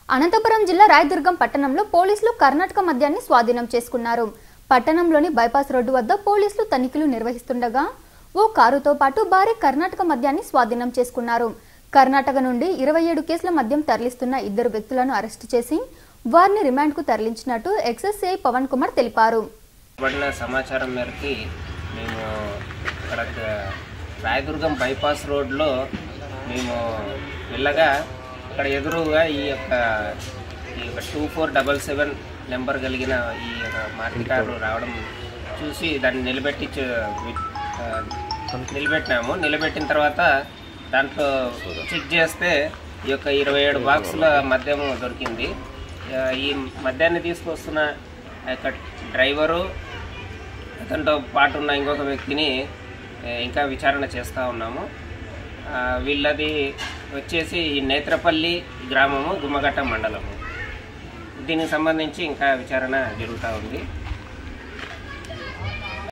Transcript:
అనంతపురం జిల్లా రాయదుర్గం పట్టణంలో పోలీసులు కర్ణాటక మద్యాన్ని స్వాధీనం చేసుకున్నారు పట్టణంలోని బైపాస్ రోడ్డు వద్ద పోలీసులు తనిఖీలు నిర్వహిస్తుండగా ఓ కారుతో పాటు భారీ కర్ణాటక మద్యాన్ని స్వాధీనం చేసుకున్నారు కర్ణాటక నుండి ఇరవై ఏడు కేసుల మద్యం తరలిస్తున్న ఇద్దరు వ్యక్తులను అరెస్టు చేసి వారిని రిమాండ్కు తరలించినట్టు ఎక్సైజ్ సిఐ పవన్ కుమార్ తెలిపారు పడిన సమాచారం మేరకి మేము ఇక్కడ రాయదుర్గం బైపాస్ రోడ్లో మేము వెళ్ళగా ఇక్కడ ఎదురుగా ఈ యొక్క ఈ యొక్క two four double seven number కలిగిన ఈ యొక్క మారుతి కారు రావడం చూసి దాన్ని నిలబెట్టి ఆ, నిలబెట్టినాము నిలబెట్టిన తర్వాత దాంట్లో చెక్ చేస్తే ఈ యొక్క ఇరవై ఏడు బాక్సుల మద్యము దొరికింది ఆ, ఈ మద్యాన్ని తీసుకొస్తున్న ఆ యొక్క డ్రైవరు అతనితో పాటు ఉన్న ఇంకొక వ్యక్తిని ఏ, ఇంకా విచారణ చేస్తూ ఉన్నాము ఆ, వీళ్ళది వచ్చేసి ఈ నేత్రపల్లి గ్రామము గుమ్మగట్ట మండలము దీనికి సంబంధించి ఇంకా విచారణ జరుగుతూ ఉంది